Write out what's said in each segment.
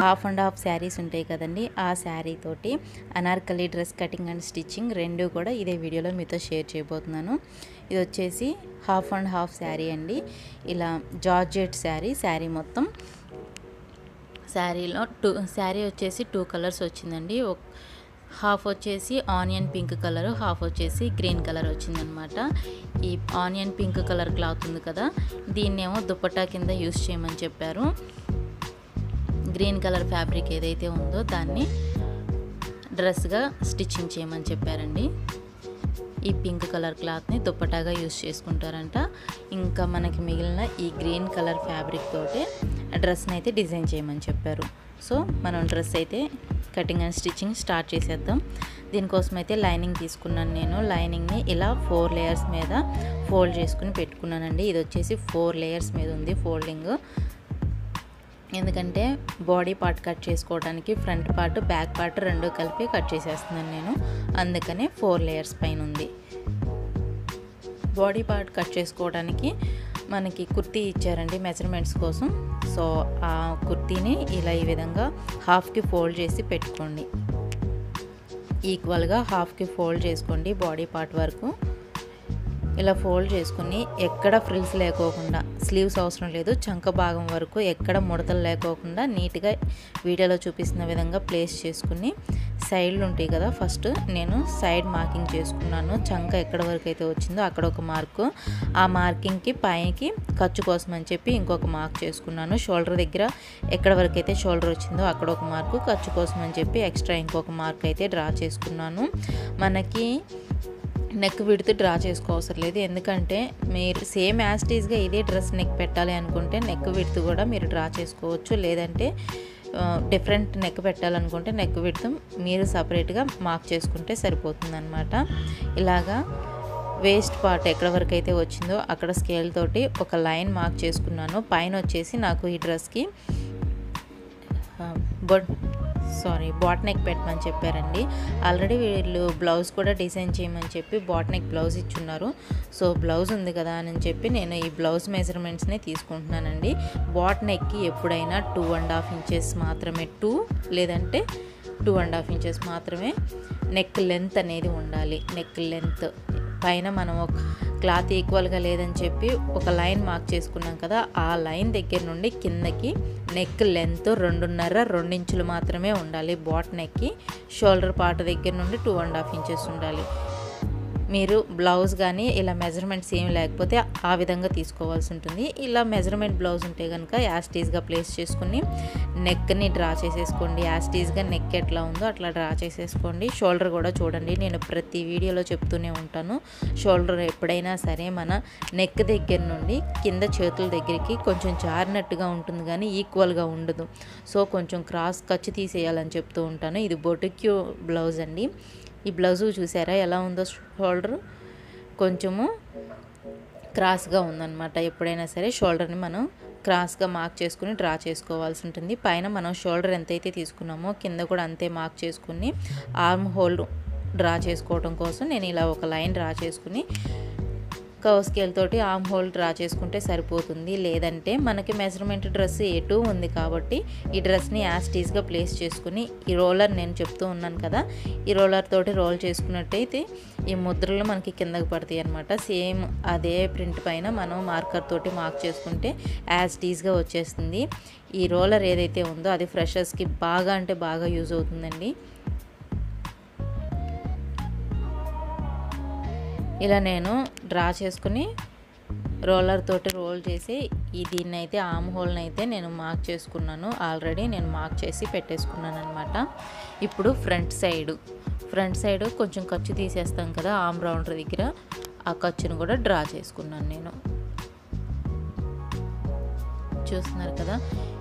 half and half saris ఉంటాయి కదండి ఆ శారీ తోటి anarkali dress cutting and stitching రెండు కూడా ఇదే వీడియోలో మీతో షేర్ చేయబోతున్నాను ఇది వచ్చేసి హాఫ్ అండ్ హాఫ్ శారీ అండి ఇలా జార్జెట్ శారీ శారీ మొత్తం శారీలో టూ శారీ వచ్చేసి టూ కలర్స్ వచ్చిందండి ఒక- హాఫ్ వచ్చేసి ఆనియన్ పింక్ కలర్ హాఫ్ వచ్చేసి గ్రీన్ కలర్ వచ్చిందనమాట ఈ ఆనియన్ పింక్ కలర్ క్లాత్ ఉంది కదా దీన్నేమో దుపట్టా కింద యూస్ చేయమని చెప్పారు గ్రీన్ కలర్ ఫ్యాబ్రిక్ ఏదైతే ఉందో దాన్ని డ్రెస్గా స్టిచ్చింగ్ చేయమని చెప్పారండి ఈ పింక్ కలర్ క్లాత్ని దుప్పటాగా యూస్ చేసుకుంటారంట ఇంకా మనకి మిగిలిన ఈ గ్రీన్ కలర్ ఫ్యాబ్రిక్ తోటే డ్రెస్ని అయితే డిజైన్ చేయమని చెప్పారు సో మనం డ్రెస్ అయితే కటింగ్ అండ్ స్టిచ్చింగ్ స్టార్ట్ చేసేద్దాం దీనికోసం అయితే లైనింగ్ తీసుకున్నాను నేను లైనింగ్ని ఇలా ఫోర్ లేయర్స్ మీద ఫోల్డ్ చేసుకుని పెట్టుకున్నానండి ఇది వచ్చేసి ఫోర్ లేయర్స్ మీద ఉంది ఫోల్డింగ్ ఎందుకంటే బాడీ పార్ట్ కట్ చేసుకోవడానికి ఫ్రంట్ పార్ట్ బ్యాక్ పార్ట్ రెండు కలిపి కట్ చేసేస్తున్నాను నేను అందుకనే ఫోర్ లేయర్స్ పైన ఉంది బాడీ పార్ట్ కట్ చేసుకోవడానికి మనకి కుర్తీ ఇచ్చారండి మెజర్మెంట్స్ కోసం సో ఆ కుర్తీని ఇలా ఈ విధంగా హాఫ్కి ఫోల్డ్ చేసి పెట్టుకోండి ఈక్వల్గా హాఫ్కి ఫోల్డ్ చేసుకోండి బాడీ పార్ట్ వరకు ఇలా ఫోల్డ్ చేసుకుని ఎక్కడ ఫ్రిల్స్ లేకోకుండా స్లీవ్స్ అవసరం లేదు చంక భాగం వరకు ఎక్కడ ముడతలు లేకోకుండా నీట్గా వీడియోలో చూపిస్తున్న విధంగా ప్లేస్ చేసుకుని సైడ్లు ఉంటాయి కదా ఫస్ట్ నేను సైడ్ మార్కింగ్ చేసుకున్నాను చంక ఎక్కడ వరకు అయితే వచ్చిందో అక్కడ ఒక మార్కు ఆ మార్కింగ్కి పైకి ఖర్చు కోసం అని చెప్పి ఇంకొక మార్క్ చేసుకున్నాను షోల్డర్ దగ్గర ఎక్కడ వరకు అయితే షోల్డర్ వచ్చిందో అక్కడ ఒక మార్కు ఖర్చు కోసం అని చెప్పి ఎక్స్ట్రా ఇంకొక మార్క్ అయితే డ్రా చేసుకున్నాను మనకి నెక్ విడితే డ్రా చేసుకోవసరం లేదు ఎందుకంటే మీరు సేమ్ యాస్టీస్గా ఇదే డ్రెస్ నెక్ పెట్టాలి అనుకుంటే నెక్ విడుతు కూడా మీరు డ్రా చేసుకోవచ్చు లేదంటే డిఫరెంట్ నెక్ పెట్టాలనుకుంటే నెక్ విడుతు మీరు సపరేట్గా మార్క్ చేసుకుంటే సరిపోతుంది అనమాట ఇలాగా వేస్ట్ పార్ట్ ఎక్కడ వరకు అయితే వచ్చిందో అక్కడ స్కేల్ తోటి ఒక లైన్ మార్క్ చేసుకున్నాను పైన వచ్చేసి నాకు ఈ డ్రెస్కి బొడ్ సారీ బాట్ నెక్ పెట్టమని చెప్పారండి ఆల్రెడీ వీళ్ళు బ్లౌజ్ కూడా డిజైన్ చేయమని చెప్పి బాట్ నెక్ బ్లౌజ్ ఇచ్చున్నారు సో బ్లౌజ్ ఉంది కదా అని చెప్పి నేను ఈ బ్లౌజ్ మెజర్మెంట్స్ని తీసుకుంటున్నానండి బాట్ నెక్కి ఎప్పుడైనా టూ అండ్ హాఫ్ ఇంచెస్ మాత్రమే టూ లేదంటే టూ అండ్ హాఫ్ ఇంచెస్ మాత్రమే నెక్ లెంత్ అనేది ఉండాలి నెక్ లెంత్ పైన మనం ఒక క్లాత్ ఈక్వల్గా లేదని చెప్పి ఒక లైన్ మార్క్ చేసుకున్నాం కదా ఆ లైన్ దగ్గర నుండి కిందకి నెక్ లెంత్ రెండున్నర రెండించులు మాత్రమే ఉండాలి బాట్ నెక్కి షోల్డర్ పార్ట్ దగ్గర నుండి టూ అండ్ హాఫ్ ఇంచెస్ ఉండాలి మీరు బ్లౌజ్ కానీ ఇలా మెజర్మెంట్స్ ఏమి లేకపోతే ఆ విధంగా తీసుకోవాల్సి ఉంటుంది ఇలా మెజర్మెంట్ బ్లౌజ్ ఉంటే కనుక యాస్టీస్గా ప్లేస్ చేసుకుని నెక్ని డ్రా చేసేసుకోండి యాస్టీస్గా నెక్ ఎట్లా ఉందో అట్లా డ్రా చేసేసుకోండి షోల్డర్ కూడా చూడండి నేను ప్రతి వీడియోలో చెప్తూనే ఉంటాను షోల్డర్ ఎప్పుడైనా సరే మన నెక్ దగ్గర నుండి కింద చేతుల దగ్గరికి కొంచెం జారినట్టుగా ఉంటుంది కానీ ఈక్వల్గా ఉండదు సో కొంచెం క్రాస్ ఖర్చు తీసేయాలని చెప్తూ ఉంటాను ఇది బొటిక్యూ బ్లౌజ్ అండి ఈ బ్లౌజ్ చూసారా ఎలా ఉందో షోల్డర్ కొంచెము క్రాస్గా ఉందన్నమాట ఎప్పుడైనా సరే షోల్డర్ని మనం క్రాస్గా మార్క్ చేసుకుని డ్రా చేసుకోవాల్సి ఉంటుంది పైన మనం షోల్డర్ ఎంతైతే తీసుకున్నామో కింద కూడా అంతే మార్క్ చేసుకుని ఆర్మ్ హోల్ డ్రా చేసుకోవడం కోసం నేను ఇలా ఒక లైన్ డ్రా చేసుకుని కవ్ స్కేల్ తోటి ఆర్మ్ హోల్ డ్రా చేసుకుంటే సరిపోతుంది లేదంటే మనకి మెజర్మెంట్ డ్రెస్ ఎటు ఉంది కాబట్టి ఈ డ్రెస్ని యాస్టీస్గా ప్లేస్ చేసుకుని ఈ రోలర్ నేను చెప్తూ ఉన్నాను కదా ఈ రోలర్ తోటి రోల్ చేసుకున్నట్టయితే ఈ ముద్రలు మనకి కిందకి పడతాయి అనమాట సేమ్ అదే ప్రింట్ పైన మనం మార్కర్ తోటి మార్క్ చేసుకుంటే యాస్టీస్గా వచ్చేస్తుంది ఈ రోలర్ ఏదైతే ఉందో అది ఫ్రెషర్స్కి బాగా అంటే బాగా యూజ్ అవుతుందండి ఇలా నేను డ్రా చేసుకుని రోలర్ తోటి రోల్ చేసి ఈ దీన్ని అయితే ఆమ్ హోల్ని అయితే నేను మార్క్ చేసుకున్నాను ఆల్రెడీ నేను మార్క్ చేసి పెట్టేసుకున్నాను అనమాట ఇప్పుడు ఫ్రంట్ సైడ్ ఫ్రంట్ సైడ్ కొంచెం ఖర్చు తీసేస్తాం కదా ఆమ్ రౌండర్ దగ్గర ఆ ఖర్చును కూడా డ్రా చేసుకున్నాను నేను చూస్తున్నారు కదా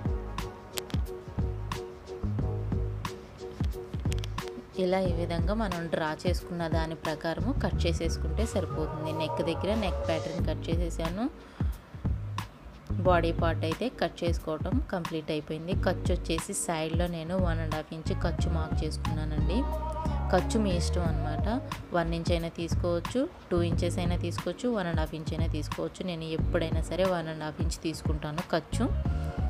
ఇలా ఈ విధంగా మనం డ్రా చేసుకున్న దాని ప్రకారము కట్ చేసేసుకుంటే సరిపోతుంది నెక్ దగ్గర నెక్ ప్యాటర్న్ కట్ చేసేసాను బాడీ పార్ట్ అయితే కట్ చేసుకోవటం కంప్లీట్ అయిపోయింది ఖర్చు వచ్చేసి సైడ్లో నేను వన్ అండ్ హాఫ్ ఇంచ్ ఖర్చు మార్క్ చేసుకున్నానండి ఖర్చు మీ ఇష్టం అనమాట వన్ ఇంచ్ అయినా తీసుకోవచ్చు టూ ఇంచెస్ అయినా తీసుకోవచ్చు వన్ అండ్ హాఫ్ ఇంచ్ అయినా తీసుకోవచ్చు నేను ఎప్పుడైనా సరే వన్ అండ్ హాఫ్ ఇంచ్ తీసుకుంటాను ఖర్చు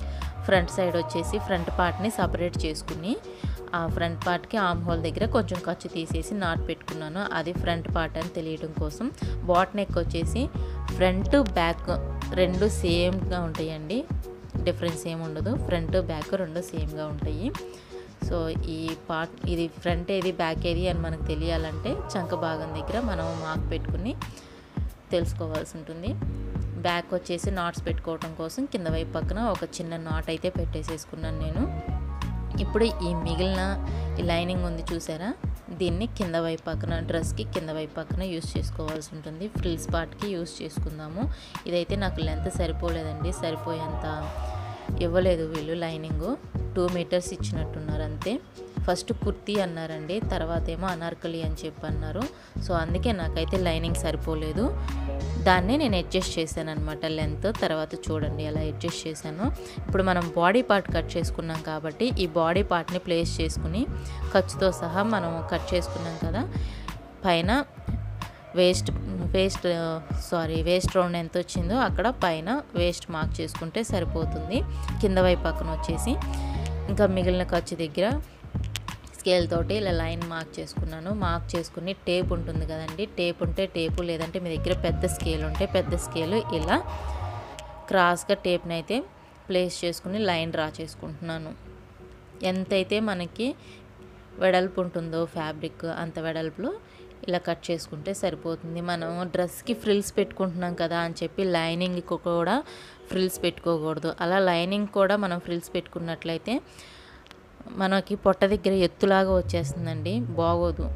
ఫ్రంట్ సైడ్ వచ్చేసి ఫ్రంట్ పార్ట్ని సపరేట్ చేసుకుని ఆ ఫ్రంట్ పార్ట్కి ఆమ్ హోల్ దగ్గర కొంచెం ఖర్చు తీసేసి నాట్ పెట్టుకున్నాను అది ఫ్రంట్ పార్ట్ అని తెలియడం కోసం బాట్ నెక్ వచ్చేసి ఫ్రంట్ బ్యాక్ రెండు సేమ్గా ఉంటాయండి డిఫరెన్స్ ఏమి ఉండదు ఫ్రంట్ బ్యాక్ రెండు సేమ్గా ఉంటాయి సో ఈ పార్ట్ ఇది ఫ్రంట్ ఏది బ్యాక్ ఏది అని మనకు తెలియాలంటే చంక భాగం దగ్గర మనం మార్క్ పెట్టుకుని తెలుసుకోవాల్సి ఉంటుంది బ్యాక్ వచ్చేసి నాట్స్ పెట్టుకోవడం కోసం కింద వైపు పక్కన ఒక చిన్న నాట్ అయితే పెట్టేసేసుకున్నాను నేను ఇప్పుడు ఈ మిగిలిన ఈ లైనింగ్ ఉంది చూసారా దీన్ని కింద వైపు పక్కన డ్రెస్కి కింద వైపు పక్కన యూస్ చేసుకోవాల్సి ఉంటుంది ఫ్రిల్స్ పార్ట్కి యూస్ చేసుకుందాము ఇదైతే నాకు లెంత్ సరిపోలేదండి సరిపోయేంత ఇవ్వలేదు వీళ్ళు లైనింగ్ టూ మీటర్స్ ఇచ్చినట్టున్నారు అంతే ఫస్ట్ కుర్తీ అన్నారండి తర్వాత ఏమో అనార్కలి అని చెప్పి అన్నారు సో అందుకే నాకైతే లైనింగ్ సరిపోలేదు దాన్నే నేను అడ్జస్ట్ చేశాను అనమాట లెంత్ తర్వాత చూడండి ఎలా అడ్జస్ట్ చేశాను ఇప్పుడు మనం బాడీ పార్ట్ కట్ చేసుకున్నాం కాబట్టి ఈ బాడీ పార్ట్ని ప్లేస్ చేసుకుని ఖర్చుతో సహా మనం కట్ చేసుకున్నాం కదా పైన waist waist sorry waist round ఎంత వచ్చిందో అక్కడ పైన వేస్ట్ మార్క్ చేసుకుంటే సరిపోతుంది కింద వైపు పక్కన వచ్చేసి ఇంకా మిగిలిన ఖర్చు దగ్గర స్కేల్ తోటి ఇలా లైన్ మార్క్ చేసుకున్నాను మార్క్ చేసుకుని టేప్ ఉంటుంది కదండి టేప్ ఉంటే టేపు లేదంటే మీ దగ్గర పెద్ద స్కేల్ ఉంటే పెద్ద స్కేల్ ఇలా క్రాస్గా టేప్ని అయితే ప్లేస్ చేసుకుని లైన్ డ్రా చేసుకుంటున్నాను ఎంతైతే మనకి వెడల్పు ఉంటుందో ఫ్యాబ్రిక్ అంత వెడల్పులో ఇలా కట్ చేసుకుంటే సరిపోతుంది మనం డ్రెస్కి ఫ్రిల్స్ పెట్టుకుంటున్నాం కదా అని చెప్పి లైనింగ్కి కూడా ఫ్రిల్స్ పెట్టుకోకూడదు అలా లైనింగ్ కూడా మనం ఫ్రిల్స్ పెట్టుకున్నట్లయితే మనకి పొట్ట దగ్గర ఎత్తులాగా వచ్చేస్తుందండి బాగోదు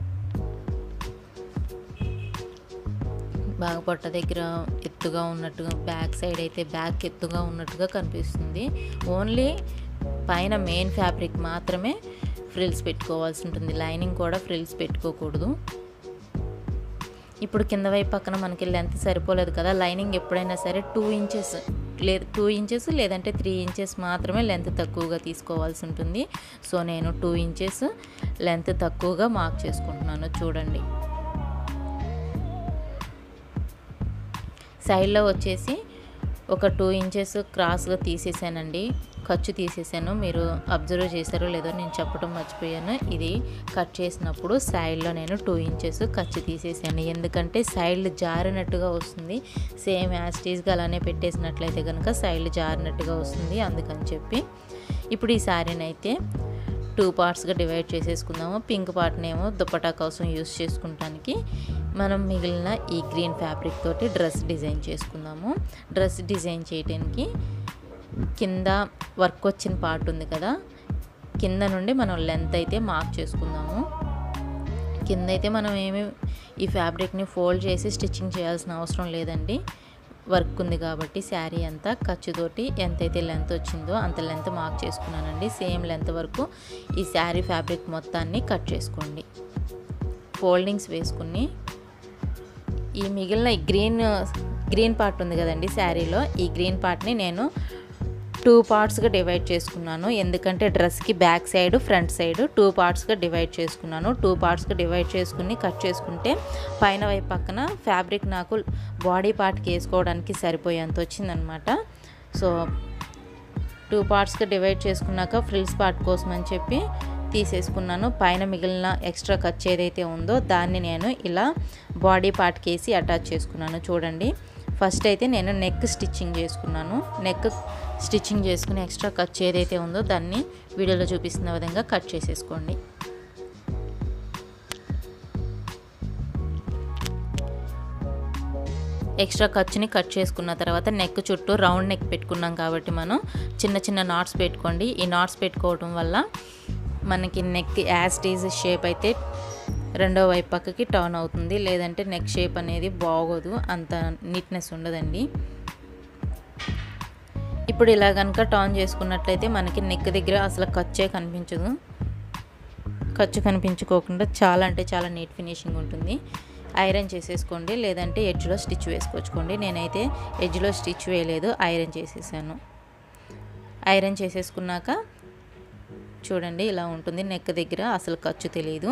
బాగా పొట్ట దగ్గర ఎత్తుగా ఉన్నట్టుగా బ్యాక్ సైడ్ అయితే బ్యాక్ ఎత్తుగా ఉన్నట్టుగా కనిపిస్తుంది ఓన్లీ పైన మెయిన్ ఫ్యాబ్రిక్ మాత్రమే ఫ్రిల్స్ పెట్టుకోవాల్సి ఉంటుంది లైనింగ్ కూడా ఫ్రిల్స్ పెట్టుకోకూడదు ఇప్పుడు కింద వైపు పక్కన మనకి లెంత్ సరిపోలేదు కదా లైనింగ్ ఎప్పుడైనా సరే టూ ఇంచెస్ లేదు టూ ఇంచెస్ లేదంటే త్రీ ఇంచెస్ మాత్రమే లెంత్ తక్కువగా తీసుకోవాల్సి ఉంటుంది సో నేను టూ ఇంచెస్ లెంత్ తక్కువగా మార్క్ చేసుకుంటున్నాను చూడండి సైడ్లో వచ్చేసి ఒక టూ ఇంచెస్ క్రాస్గా తీసేసానండి ఖర్చు తీసేసాను మీరు అబ్జర్వ్ చేశారో లేదో నేను చెప్పడం మర్చిపోయాను ఇది కట్ చేసినప్పుడు సైడ్లో నేను టూ ఇంచెస్ ఖర్చు తీసేసాను ఎందుకంటే సైడ్లు జారినట్టుగా వస్తుంది సేమ్ యాస్టీస్గా అలానే పెట్టేసినట్లయితే కనుక సైడ్లు జారినట్టుగా వస్తుంది అందుకని చెప్పి ఇప్పుడు ఈ శారీని అయితే టూ పార్ట్స్గా డివైడ్ చేసేసుకుందాము పింక్ పార్ట్నేమో దుప్పటా కోసం యూస్ చేసుకుంటానికి మనం మిగిలిన ఈ గ్రీన్ ఫ్యాబ్రిక్ తోటి డ్రెస్ డిజైన్ చేసుకుందాము డ్రెస్ డిజైన్ చేయడానికి కింద వర్క్ వచ్చిన పార్ట్ ఉంది కదా కింద నుండి మనం లెంత్ అయితే మార్క్ చేసుకుందాము కింద అయితే మనం ఏమి ఈ ఫ్యాబ్రిక్ని ఫోల్డ్ చేసి స్టిచ్చింగ్ చేయాల్సిన అవసరం లేదండి వర్క్ ఉంది కాబట్టి శారీ అంతా ఖర్చుతోటి ఎంతైతే లెంత్ వచ్చిందో అంత లెంత్ మార్క్ చేసుకున్నానండి సేమ్ లెంత్ వరకు ఈ శారీ ఫ్యాబ్రిక్ మొత్తాన్ని కట్ చేసుకోండి ఫోల్డింగ్స్ వేసుకుని ఈ మిగిలిన ఈ గ్రీన్ గ్రీన్ పార్ట్ ఉంది కదండి శారీలో ఈ గ్రీన్ పార్ట్ని నేను టూ పార్ట్స్గా డివైడ్ చేసుకున్నాను ఎందుకంటే డ్రెస్కి back side front side two పార్ట్స్గా డివైడ్ చేసుకున్నాను టూ పార్ట్స్గా డివైడ్ చేసుకుని కట్ చేసుకుంటే పైన వైపు పక్కన ఫ్యాబ్రిక్ నాకు బాడీ పార్ట్కి వేసుకోవడానికి సరిపోయేంత వచ్చిందనమాట సో టూ పార్ట్స్గా డివైడ్ చేసుకున్నాక ఫ్రిల్స్ పార్ట్ కోసం అని చెప్పి తీసేసుకున్నాను పైన మిగిలిన ఎక్స్ట్రా ఖర్చు ఏదైతే ఉందో దాన్ని నేను ఇలా బాడీ పార్ట్కి వేసి అటాచ్ చేసుకున్నాను చూడండి ఫస్ట్ అయితే నేను నెక్ స్టిచ్చింగ్ చేసుకున్నాను నెక్ స్టిచ్చింగ్ చేసుకుని ఎక్స్ట్రా ఖర్చు ఏదైతే ఉందో దాన్ని వీడియోలో చూపిస్తున్న విధంగా కట్ చేసేసుకోండి ఎక్స్ట్రా ఖర్చుని కట్ చేసుకున్న తర్వాత నెక్ చుట్టూ రౌండ్ నెక్ పెట్టుకున్నాం కాబట్టి మనం చిన్న చిన్న నాట్స్ పెట్టుకోండి ఈ నాట్స్ పెట్టుకోవడం వల్ల మనకి నెక్ యాస్టీజ్ షేప్ అయితే రెండో వైపు పక్కకి టర్న్ అవుతుంది లేదంటే నెక్ షేప్ అనేది బాగోదు అంత నీట్నెస్ ఉండదండి ఇప్పుడు ఇలా కనుక టర్న్ చేసుకున్నట్లయితే మనకి నెక్ దగ్గర అసలు ఖర్చే కనిపించదు ఖర్చు కనిపించుకోకుండా చాలా అంటే చాలా నీట్ ఫినిషింగ్ ఉంటుంది ఐరన్ చేసేసుకోండి లేదంటే ఎడ్జ్లో స్టిచ్ వేసుకోవచ్చుకోండి నేనైతే ఎడ్జ్లో స్టిచ్ వేయలేదు ఐరన్ చేసేసాను ఐరన్ చేసేసుకున్నాక చూడండి ఇలా ఉంటుంది నెక్ దగ్గర అసలు ఖర్చు తెలియదు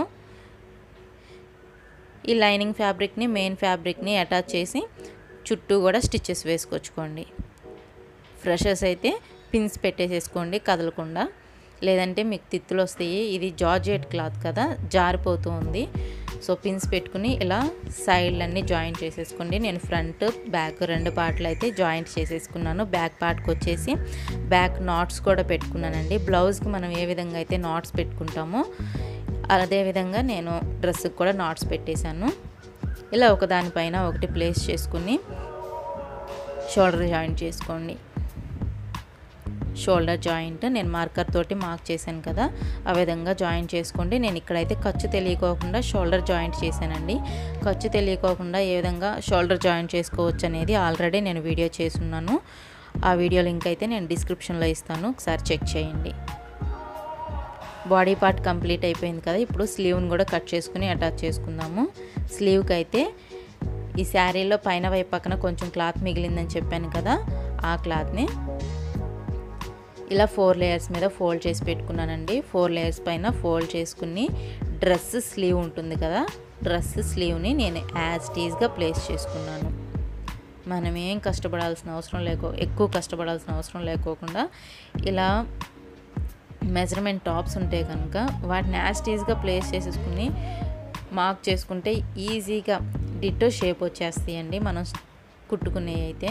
ఈ లైనింగ్ ఫ్యాబ్రిక్ని మెయిన్ ఫ్యాబ్రిక్ని అటాచ్ చేసి చుట్టూ కూడా స్టిచ్చెస్ వేసుకొచ్చుకోండి ఫ్రెషర్స్ అయితే పిన్స్ పెట్టేసేసుకోండి కదలకుండా లేదంటే మీకు తిత్తులు వస్తాయి ఇది జార్జెట్ క్లాత్ కదా జారిపోతూ ఉంది సో పిన్స్ పెట్టుకుని ఇలా సైడ్లన్నీ జాయింట్ చేసేసుకోండి నేను ఫ్రంట్ బ్యాక్ రెండు పార్ట్లు అయితే జాయింట్ చేసేసుకున్నాను బ్యాక్ పార్ట్కి వచ్చేసి బ్యాక్ నాట్స్ కూడా పెట్టుకున్నానండి బ్లౌజ్కి మనం ఏ విధంగా అయితే నాట్స్ పెట్టుకుంటామో అదేవిధంగా నేను డ్రెస్కి కూడా నాట్స్ పెట్టేశాను ఇలా ఒకదానిపైన ఒకటి ప్లేస్ చేసుకుని షోల్డర్ జాయింట్ చేసుకోండి షోల్డర్ జాయింట్ నేను మార్కర్ తోటి మార్క్ చేశాను కదా ఆ విధంగా జాయింట్ చేసుకోండి నేను ఇక్కడైతే ఖర్చు తెలియకోకుండా షోల్డర్ జాయింట్ చేశానండి ఖర్చు తెలియకోకుండా ఏ విధంగా షోల్డర్ జాయింట్ చేసుకోవచ్చు అనేది ఆల్రెడీ నేను వీడియో చేసున్నాను ఆ వీడియో లింక్ అయితే నేను డిస్క్రిప్షన్లో ఇస్తాను ఒకసారి చెక్ చేయండి బాడీ పార్ట్ కంప్లీట్ అయిపోయింది కదా ఇప్పుడు స్లీవ్ని కూడా కట్ చేసుకుని అటాచ్ చేసుకుందాము స్లీవ్కి అయితే ఈ శారీలో పైన వైపు పక్కన కొంచెం క్లాత్ మిగిలిందని చెప్పాను కదా ఆ క్లాత్ని ఇలా ఫోర్ లేయర్స్ మీద ఫోల్డ్ చేసి పెట్టుకున్నానండి ఫోర్ లేయర్స్ పైన ఫోల్డ్ చేసుకుని డ్రెస్ స్లీవ్ ఉంటుంది కదా డ్రెస్ స్లీవ్ని నేను యాజ్ టీజ్గా ప్లేస్ చేసుకున్నాను మనం ఏం కష్టపడాల్సిన అవసరం లేకో ఎక్కువ కష్టపడాల్సిన అవసరం లేకోకుండా ఇలా మెజర్మెంట్ టాప్స్ ఉంటే కనుక వాటిని యాజ్ టీజ్గా ప్లేస్ చేసేసుకుని మార్క్ చేసుకుంటే ఈజీగా డిట్టో షేప్ వచ్చేస్తాయండి మనం కుట్టుకునే అయితే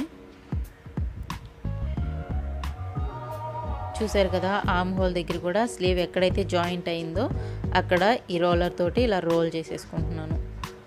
చూసారు కదా ఆమ్ హోల్ దగ్గర కూడా స్లీవ్ ఎక్కడైతే జాయింట్ అయిందో అక్కడ ఈ రోలర్ తోటి ఇలా రోల్ చేసేసుకుంటున్నాను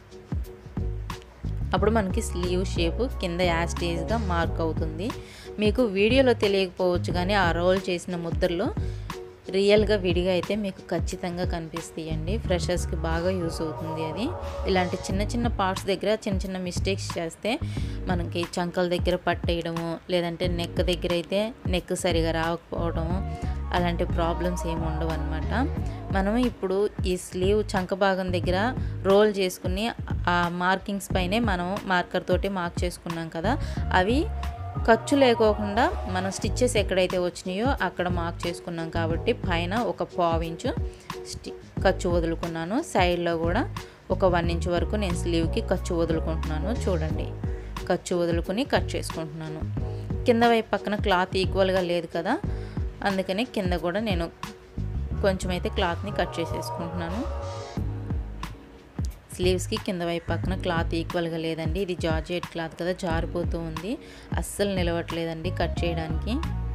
అప్పుడు మనకి స్లీవ్ షేప్ కింద యాస్టేజ్గా మార్క్ అవుతుంది మీకు వీడియోలో తెలియకపోవచ్చు కానీ ఆ రోల్ చేసిన ముద్రలో రియల్గా విడిగా అయితే మీకు ఖచ్చితంగా కనిపిస్తాయండి ఫ్రెషర్స్కి బాగా యూస్ అవుతుంది అది ఇలాంటి చిన్న చిన్న పార్ట్స్ దగ్గర చిన్న చిన్న మిస్టేక్స్ చేస్తే మనకి చంకల దగ్గర పట్టేయడము లేదంటే నెక్ దగ్గర అయితే నెక్ సరిగా రాకపోవడము అలాంటి ప్రాబ్లమ్స్ ఏమి ఉండవు అనమాట మనం ఇప్పుడు ఈ స్లీవ్ చంక భాగం దగ్గర రోల్ చేసుకుని ఆ మార్కింగ్స్ పైనే మనం మార్కర్ తోటి మార్క్ చేసుకున్నాం కదా అవి ఖర్చు లేకోకుండా మనం స్టిచ్చెస్ ఎక్కడైతే వచ్చినాయో అక్కడ మార్క్ చేసుకున్నాం కాబట్టి పైన ఒక పావు ఇంచు స్టి ఖర్చు వదులుకున్నాను సైడ్లో కూడా ఒక వన్ ఇంచ్ వరకు నేను స్లీవ్కి ఖర్చు వదులుకుంటున్నాను చూడండి ఖర్చు వదులుకుని కట్ చేసుకుంటున్నాను కింద వైపు పక్కన క్లాత్ ఈక్వల్గా లేదు కదా అందుకని కింద కూడా నేను కొంచెం అయితే క్లాత్ని కట్ చేసేసుకుంటున్నాను స్లీవ్స్కి కింద వైపు పక్కన క్లాత్ ఈక్వల్గా లేదండి ఇది జార్జెట్ క్లాత్ కదా జారిపోతూ ఉంది అస్సలు నిలవట్లేదండి కట్ చేయడానికి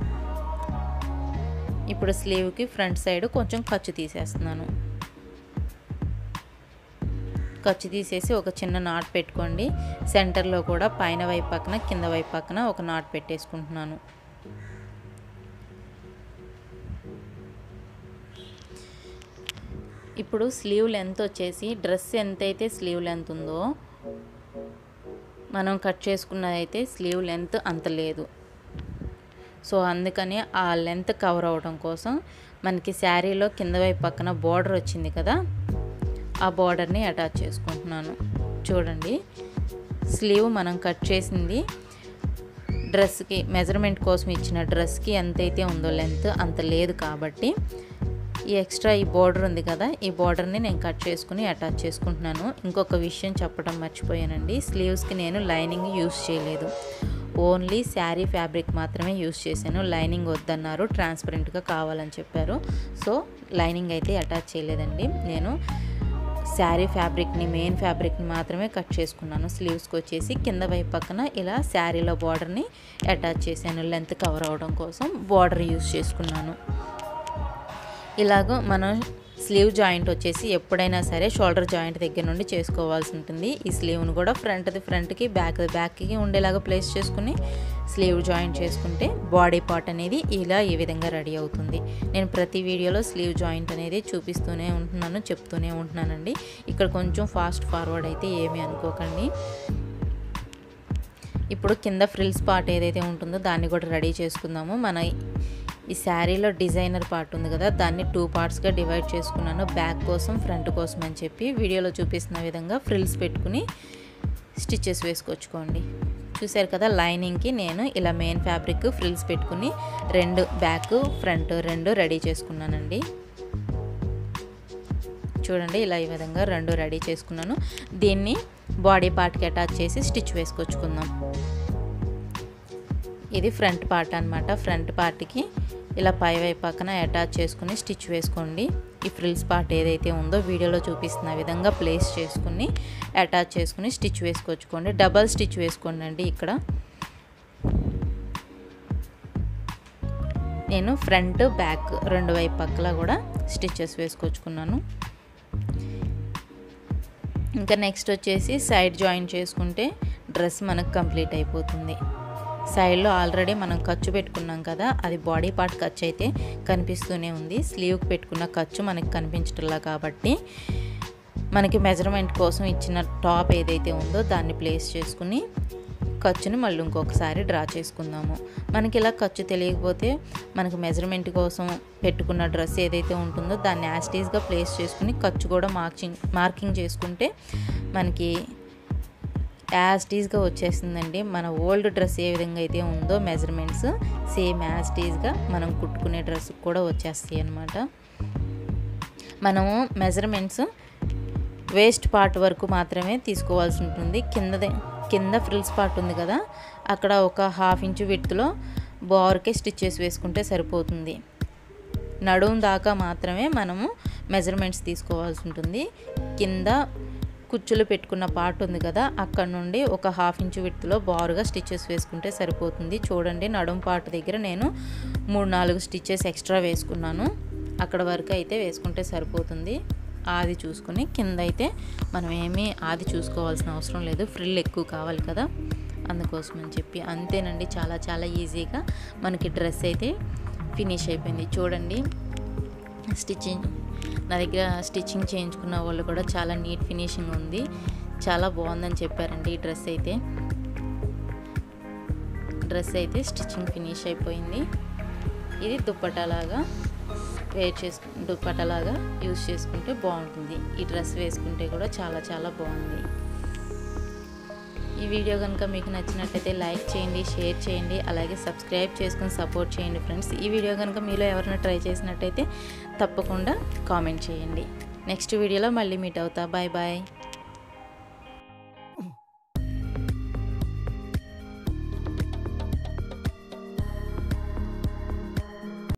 ఇప్పుడు స్లీవ్కి ఫ్రంట్ సైడ్ కొంచెం ఖర్చు తీసేస్తున్నాను ఖర్చు తీసేసి ఒక చిన్న నాట్ పెట్టుకోండి సెంటర్లో కూడా పైన వైపు పక్కన కింద వైపు పక్కన ఒక నాట్ పెట్టేసుకుంటున్నాను ఇప్పుడు స్లీవ్ లెంత్ వచ్చేసి డ్రెస్ ఎంతైతే స్లీవ్ లెంత్ ఉందో మనం కట్ చేసుకున్నదైతే స్లీవ్ లెంత్ అంత లేదు సో అందుకని ఆ లెంత్ కవర్ అవ్వడం కోసం మనకి శారీలో కింద వైపు పక్కన బార్డర్ వచ్చింది కదా ఆ బార్డర్ని అటాచ్ చేసుకుంటున్నాను చూడండి స్లీవ్ మనం కట్ చేసింది డ్రెస్కి మెజర్మెంట్ కోసం ఇచ్చిన డ్రెస్కి ఎంతైతే ఉందో లెంత్ అంత లేదు కాబట్టి ఈ ఎక్స్ట్రా ఈ బార్డర్ ఉంది కదా ఈ బార్డర్ని నేను కట్ చేసుకుని అటాచ్ చేసుకుంటున్నాను ఇంకొక విషయం చెప్పడం మర్చిపోయానండి స్లీవ్స్కి నేను లైనింగ్ యూస్ చేయలేదు ఓన్లీ శారీ ఫ్యాబ్రిక్ మాత్రమే యూస్ చేశాను లైనింగ్ వద్దన్నారు ట్రాన్స్పరెంట్గా కావాలని చెప్పారు సో లైనింగ్ అయితే అటాచ్ చేయలేదండి నేను శారీ ఫ్యాబ్రిక్ని మెయిన్ ఫ్యాబ్రిక్ని మాత్రమే కట్ చేసుకున్నాను స్లీవ్స్కి వచ్చేసి కింద వైపు పక్కన ఇలా శారీలో బార్డర్ని అటాచ్ చేశాను లెంత్ కవర్ అవడం కోసం బార్డర్ యూస్ చేసుకున్నాను ఇలాగ మనం స్లీవ్ జాయింట్ వచ్చేసి ఎప్పుడైనా సరే షోల్డర్ జాయింట్ దగ్గర నుండి చేసుకోవాల్సి ఉంటుంది ఈ స్లీవ్ను కూడా ఫ్రంట్ది ఫ్రంట్కి బ్యాక్ బ్యాక్కి ఉండేలాగా ప్లేస్ చేసుకుని స్లీవ్ జాయింట్ చేసుకుంటే బాడీ పార్ట్ అనేది ఇలా ఈ విధంగా రెడీ అవుతుంది నేను ప్రతి వీడియోలో స్లీవ్ జాయింట్ అనేది చూపిస్తూనే ఉంటున్నాను చెప్తూనే ఉంటున్నానండి ఇక్కడ కొంచెం ఫాస్ట్ ఫార్వర్డ్ అయితే ఏమీ అనుకోకండి ఇప్పుడు కింద ఫ్రిల్స్ పార్ట్ ఏదైతే ఉంటుందో దాన్ని కూడా రెడీ చేసుకుందాము మన ఈ శారీలో డిజైనర్ పార్ట్ ఉంది కదా దాన్ని టూ పార్ట్స్గా డివైడ్ చేసుకున్నాను బ్యాక్ కోసం ఫ్రంట్ కోసం అని చెప్పి వీడియోలో చూపిస్తున్న విధంగా ఫ్రిల్స్ పెట్టుకుని స్టిచ్చెస్ వేసుకొచ్చుకోండి చూసారు కదా లైనింగ్కి నేను ఇలా మెయిన్ ఫ్యాబ్రిక్ ఫ్రిల్స్ పెట్టుకుని రెండు బ్యాక్ ఫ్రంట్ రెండు రెడీ చేసుకున్నానండి చూడండి ఇలా ఈ విధంగా రెండు రెడీ చేసుకున్నాను దీన్ని బాడీ పార్ట్కి అటాచ్ చేసి స్టిచ్ వేసుకొచ్చుకుందాం ఇది ఫ్రంట్ పార్ట్ అనమాట ఫ్రంట్ పార్ట్కి ఇలా పై వైపు పక్కన అటాచ్ చేసుకుని స్టిచ్ వేసుకోండి ఈ ఫ్రిల్స్ పార్ట్ ఏదైతే ఉందో వీడియోలో చూపిస్తున్న విధంగా ప్లేస్ చేసుకుని అటాచ్ చేసుకుని స్టిచ్ వేసుకొచ్చుకోండి డబల్ స్టిచ్ వేసుకోండి అండి ఇక్కడ నేను ఫ్రంట్ బ్యాక్ రెండు వైపు పక్కల కూడా స్టిచ్చెస్ వేసుకొచ్చుకున్నాను ఇంకా నెక్స్ట్ వచ్చేసి సైడ్ జాయిన్ చేసుకుంటే డ్రెస్ మనకు కంప్లీట్ అయిపోతుంది సైడ్లో ఆల్రెడీ మనం ఖర్చు పెట్టుకున్నాం కదా అది బాడీ పార్ట్ ఖర్చు అయితే కనిపిస్తూనే ఉంది స్లీవ్కి పెట్టుకున్న ఖర్చు మనకి కనిపించట్లా కాబట్టి మనకి మెజర్మెంట్ కోసం ఇచ్చిన టాప్ ఏదైతే ఉందో దాన్ని ప్లేస్ చేసుకుని ఖర్చుని మళ్ళీ ఇంకొకసారి డ్రా చేసుకుందాము మనకి ఇలా ఖర్చు తెలియకపోతే మనకి మెజర్మెంట్ కోసం పెట్టుకున్న డ్రెస్ ఏదైతే ఉంటుందో దాన్ని యాస్టీస్గా ప్లేస్ చేసుకుని ఖర్చు కూడా మార్కింగ్ మార్కింగ్ చేసుకుంటే మనకి యాస్టీస్గా వచ్చేస్తుందండి మన ఓల్డ్ డ్రెస్ ఏ విధంగా అయితే ఉందో మెజర్మెంట్స్ సేమ్ యాస్టీస్గా మనం కుట్టుకునే డ్రెస్ కూడా వచ్చేస్తాయి అన్నమాట మనము మెజర్మెంట్స్ వేస్ట్ పార్ట్ వరకు మాత్రమే తీసుకోవాల్సి ఉంటుంది కింద కింద ఫ్రిల్స్ పార్ట్ ఉంది కదా అక్కడ ఒక హాఫ్ ఇంచు విత్తులో బార్కే స్టిచ్చెస్ వేసుకుంటే సరిపోతుంది నడుము దాకా మాత్రమే మనము మెజర్మెంట్స్ తీసుకోవాల్సి ఉంటుంది కింద కుచ్చులు పెట్టుకున్న పార్ట్ ఉంది కదా అక్కడ నుండి ఒక హాఫ్ ఇంచు విత్తులో బారుగా స్టిచ్చెస్ వేసుకుంటే సరిపోతుంది చూడండి నడుము పార్ట్ దగ్గర నేను మూడు నాలుగు స్టిచ్చెస్ ఎక్స్ట్రా వేసుకున్నాను అక్కడ వరకు అయితే వేసుకుంటే సరిపోతుంది ఆది చూసుకుని కింద అయితే మనం ఏమీ ఆది చూసుకోవాల్సిన అవసరం లేదు ఫ్రిల్ ఎక్కువ కావాలి కదా అందుకోసం అని చెప్పి అంతేనండి చాలా చాలా ఈజీగా మనకి డ్రెస్ అయితే ఫినిష్ అయిపోయింది చూడండి స్టిచ్చింగ్ నా దగ్గర స్టిచ్చింగ్ చేయించుకున్న వాళ్ళు కూడా చాలా నీట్ ఫినిషింగ్ ఉంది చాలా బాగుందని చెప్పారండి ఈ డ్రెస్ అయితే డ్రెస్ అయితే స్టిచ్చింగ్ ఫినిష్ అయిపోయింది ఇది దుప్పటాలాగా వేర్ చేసుకు దుప్పటలాగా యూజ్ చేసుకుంటే బాగుంటుంది ఈ డ్రెస్ వేసుకుంటే కూడా చాలా చాలా బాగుంది ఈ వీడియో కనుక మీకు నచ్చినట్లయితే లైక్ చేయండి షేర్ చేయండి అలాగే సబ్స్క్రైబ్ చేసుకుని సపోర్ట్ చేయండి ఫ్రెండ్స్ ఈ వీడియో కనుక మీలో ఎవరైనా ట్రై చేసినట్టయితే తప్పకుండా కామెంట్ చేయండి నెక్స్ట్ వీడియోలో మళ్ళీ మీట్ అవుతా బాయ్ బాయ్